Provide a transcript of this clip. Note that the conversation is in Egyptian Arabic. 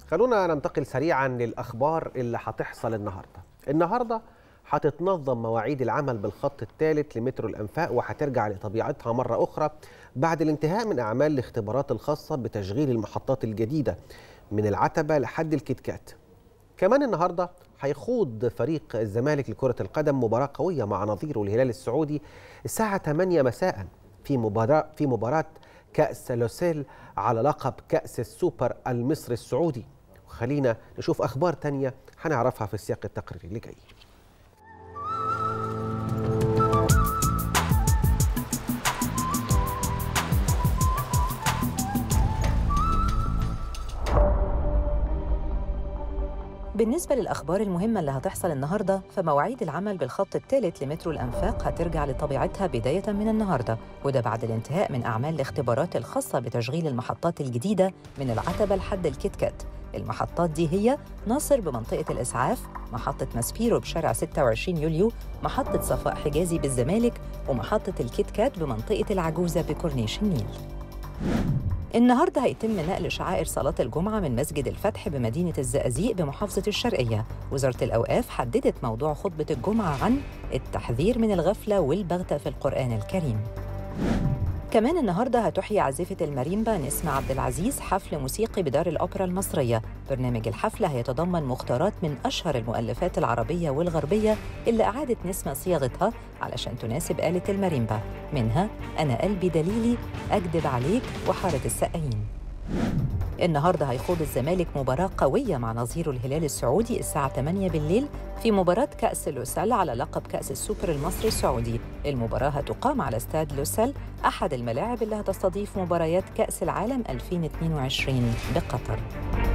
خلونا ننتقل سريعا للأخبار اللي هتحصل النهاردة النهاردة هتتنظم مواعيد العمل بالخط الثالث لمترو الأنفاق وهترجع لطبيعتها مرة أخرى بعد الانتهاء من أعمال الاختبارات الخاصة بتشغيل المحطات الجديدة من العتبة لحد الكتكات كمان النهارده هيخوض فريق الزمالك لكرة القدم مباراة قوية مع نظيره الهلال السعودي الساعة 8 مساء في مباراة في مباراة كأس لوسيل على لقب كأس السوبر المصري السعودي وخلينا نشوف أخبار تانية هنعرفها في السياق التقريري اللي جاي بالنسبة للأخبار المهمة اللي هتحصل النهاردة فمواعيد العمل بالخط الثالث لمترو الأنفاق هترجع لطبيعتها بداية من النهاردة وده بعد الانتهاء من أعمال الاختبارات الخاصة بتشغيل المحطات الجديدة من العتبة لحد الكتكات المحطات دي هي ناصر بمنطقة الإسعاف محطة ماسبيرو بشارع 26 يوليو محطة صفاء حجازي بالزمالك ومحطة الكتكات بمنطقة العجوزة بكورنيش النيل النهارده هيتم نقل شعائر صلاة الجمعة من مسجد الفتح بمدينة الزقازيق بمحافظة الشرقية. وزارة الأوقاف حددت موضوع خطبة الجمعة عن التحذير من الغفلة والبغتة في القرآن الكريم. كمان النهارده هتحيي عازفة الماريمبا نسمة عبد العزيز حفل موسيقي بدار الأوبرا المصرية. برنامج الحفلة هيتضمن مختارات من أشهر المؤلفات العربية والغربية اللي أعادت نسمة صياغتها علشان تناسب آلة الماريمبا. منها أنا قلبي دليلي، أكدب عليك وحارة السقايين. النهارده هيخوض الزمالك مباراة قوية مع نظيره الهلال السعودي الساعة 8 بالليل في مباراة كأس لوسيل على لقب كأس السوبر المصري السعودي. المباراة هتقام على استاد لوسيل أحد الملاعب اللي هتستضيف مباريات كأس العالم 2022 بقطر.